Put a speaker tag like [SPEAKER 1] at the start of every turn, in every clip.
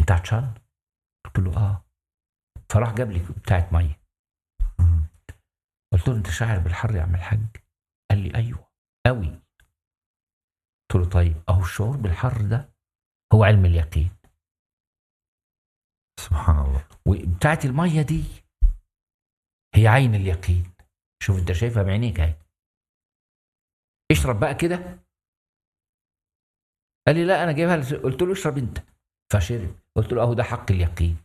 [SPEAKER 1] انت عطشان قلت له اه فراح جاب لي بتاعه ميه
[SPEAKER 2] مم.
[SPEAKER 1] قلت له انت شاعر بالحر يا عم الحاج قال لي ايوه قوي قلت له طيب اهو الشعور بالحر ده هو علم اليقين
[SPEAKER 2] سبحان الله
[SPEAKER 1] وبتاعت الميه دي هي عين اليقين شوف انت شايفها بعينيك اهي اشرب بقى كده قال لي لا انا جايبها لس- قلت له اشرب انت فشرب قلت له اهو ده حق اليقين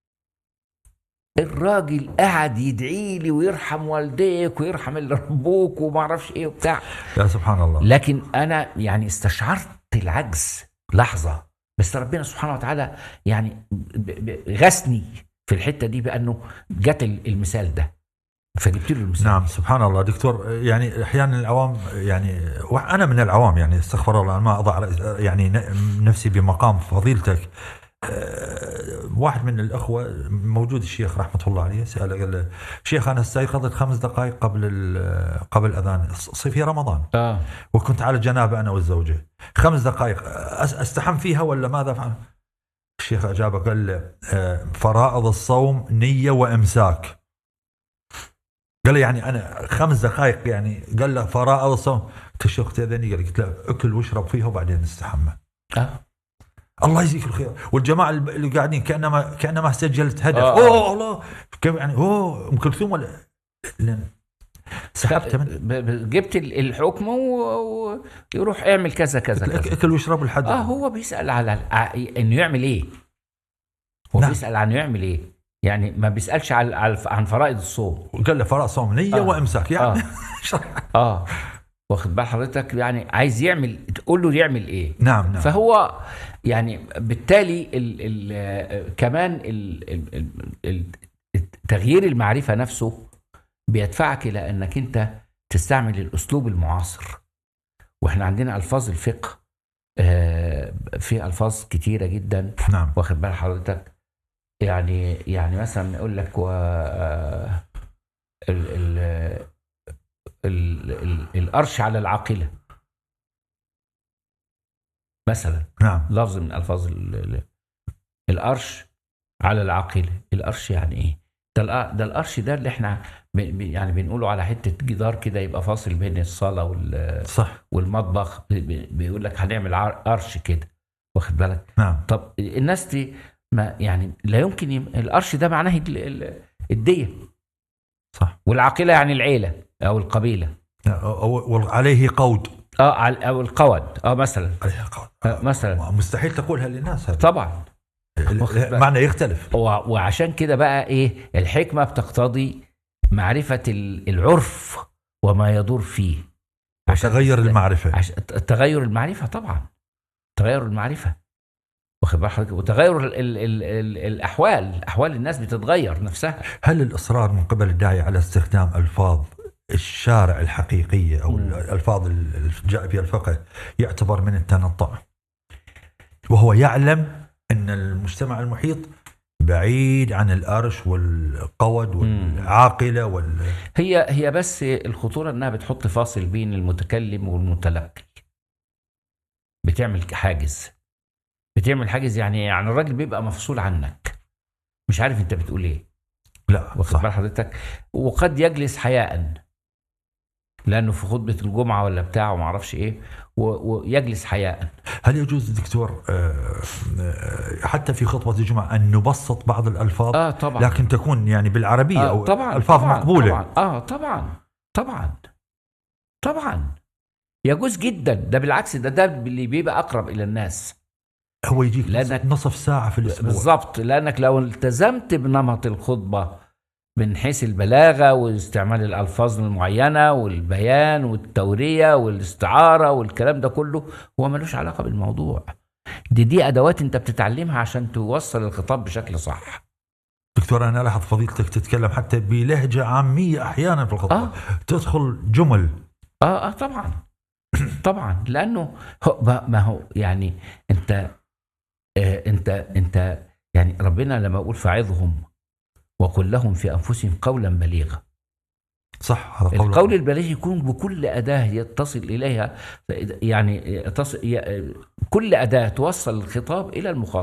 [SPEAKER 1] الراجل قعد يدعي لي ويرحم والديك ويرحم اللي ربوك وما اعرفش ايه وبتاع
[SPEAKER 2] يا سبحان الله
[SPEAKER 1] لكن انا يعني استشعرت العجز لحظه بس ربنا سبحانه وتعالى يعني ب- ب- غسني في الحته دي بانه جت ال- المثال ده فجبت له المثال
[SPEAKER 2] نعم سبحان الله دكتور يعني احيانا العوام يعني وانا من العوام يعني استغفر الله أنا ما اضع يعني ن- نفسي بمقام فضيلتك أه، واحد من الاخوه موجود الشيخ رحمه الله عليه ساله قال له شيخ انا استيقظت خمس دقائق قبل ال- قبل الاذان ص- في رمضان
[SPEAKER 1] اه
[SPEAKER 2] وكنت على جنابه انا والزوجه خمس دقائق أس- استحم فيها ولا ماذا افعل؟ الشيخ اجابه قال له أه، فرائض الصوم نيه وامساك قال له يعني انا خمس دقائق يعني قال له فرائض الصوم قلت الشيخ تاذني قال قلت له اكل واشرب فيها وبعدين استحمى
[SPEAKER 1] اه
[SPEAKER 2] الله يجزيك الخير والجماعه اللي قاعدين كانما كانما سجلت هدف
[SPEAKER 1] آه.
[SPEAKER 2] اوه الله كيف يعني اوه ام كلثوم ولا لا. سحبت من
[SPEAKER 1] ب- ب- جبت ال- الحكم و- ويروح اعمل كذا كذا كذا
[SPEAKER 2] اكل واشرب لحد
[SPEAKER 1] اه هو بيسال على ع- انه يعمل ايه هو
[SPEAKER 2] نعم.
[SPEAKER 1] بيسال عن يعمل ايه يعني ما بيسالش على على- عن فرائض الصوم
[SPEAKER 2] قال له فرائض صوم نيه
[SPEAKER 1] آه.
[SPEAKER 2] وامساك يعني
[SPEAKER 1] اه اه واخد بال حضرتك يعني عايز يعمل تقول له يعمل ايه
[SPEAKER 2] نعم نعم
[SPEAKER 1] فهو يعني بالتالي ال ال كمان ال ال ال ال تغيير المعرفه نفسه بيدفعك الى انك انت تستعمل الاسلوب المعاصر واحنا عندنا الفاظ الفقه آه، في الفاظ كتيره جدا
[SPEAKER 2] نعم
[SPEAKER 1] واخد بال حضرتك يعني يعني مثلا يقول لك و آه، ال ال ال ال القرش على العاقله مثلا
[SPEAKER 2] نعم
[SPEAKER 1] لفظ من الفاظ ال- ال- القرش على العاقله القرش يعني ايه ده الق- ده القرش ده اللي احنا ب- ب- يعني بنقوله على حته جدار كده يبقى فاصل بين الصاله وال-
[SPEAKER 2] صح
[SPEAKER 1] والمطبخ ب- ب- بيقول لك هنعمل عر- قرش كده واخد بالك
[SPEAKER 2] نعم
[SPEAKER 1] طب الناس دي ما يعني لا يمكن يم... القرش ده معناه ال- ال- الدية
[SPEAKER 2] صح
[SPEAKER 1] والعاقلة يعني العيلة أو القبيلة
[SPEAKER 2] وعليه قود
[SPEAKER 1] اه على- أو القود اه مثلا
[SPEAKER 2] عليه قود
[SPEAKER 1] آه مثلا
[SPEAKER 2] مستحيل تقولها للناس هذا
[SPEAKER 1] طبعا واخد بالك.
[SPEAKER 2] معنى يختلف
[SPEAKER 1] و- وعشان كده بقى ايه الحكمة بتقتضي معرفة ال- العرف وما يدور فيه عشان
[SPEAKER 2] تغير
[SPEAKER 1] تست-
[SPEAKER 2] المعرفه
[SPEAKER 1] عشان تغير المعرفة طبعا تغير المعرفة واخد بال حضرتك وتغير ال ال ال ال الاحوال احوال الناس بتتغير نفسها
[SPEAKER 2] هل الاصرار من قبل الداعي على استخدام الفاظ الشارع الحقيقيه او
[SPEAKER 1] مم.
[SPEAKER 2] الالفاظ اللي جاء فيها الفقه يعتبر من التنطع وهو يعلم ان المجتمع المحيط بعيد عن الارش والقود والعاقله وال
[SPEAKER 1] هي هي بس الخطوره انها بتحط فاصل بين المتكلم والمتلقي بتعمل حاجز بتعمل حاجز يعني يعني الراجل بيبقى مفصول عنك مش عارف انت بتقول ايه
[SPEAKER 2] لا
[SPEAKER 1] واخد
[SPEAKER 2] صح
[SPEAKER 1] بال حضرتك وقد يجلس حياء لانه في خطبه الجمعه ولا بتاع وما اعرفش ايه و- ويجلس حياء
[SPEAKER 2] هل يجوز دكتور آه، آه، حتى في خطبه الجمعه ان نبسط بعض الالفاظ
[SPEAKER 1] اه طبعا
[SPEAKER 2] لكن تكون يعني بالعربيه
[SPEAKER 1] آه
[SPEAKER 2] او
[SPEAKER 1] طبعا
[SPEAKER 2] الفاظ
[SPEAKER 1] طبعا
[SPEAKER 2] مقبوله
[SPEAKER 1] طبعا اه طبعا طبعا طبعا يجوز جدا ده بالعكس ده ده اللي بيبقى اقرب الى الناس
[SPEAKER 2] هو يجيك
[SPEAKER 1] لأنك-
[SPEAKER 2] نصف ساعه في الاسبوع
[SPEAKER 1] بالظبط لانك لو التزمت بنمط الخطبه من حيث البلاغه واستعمال الالفاظ المعينه والبيان والتوريه والاستعاره والكلام ده كله هو ملوش علاقه بالموضوع دي دي ادوات انت بتتعلمها عشان توصل الخطاب بشكل صح
[SPEAKER 2] دكتور انا لاحظ فضيلتك تتكلم حتى بلهجه عاميه احيانا في الخطبه
[SPEAKER 1] اه
[SPEAKER 2] تدخل جمل
[SPEAKER 1] اه اه طبعا طبعا لانه هو ما ما هو يعني انت آه انت انت يعني ربنا لما يقول فعظهم وقل لهم في انفسهم قولا بليغا
[SPEAKER 2] صح هذا قول
[SPEAKER 1] القول البليغ يكون بكل اداه يتصل اليها يعني تصل كل اداه توصل الخطاب الى المخاطب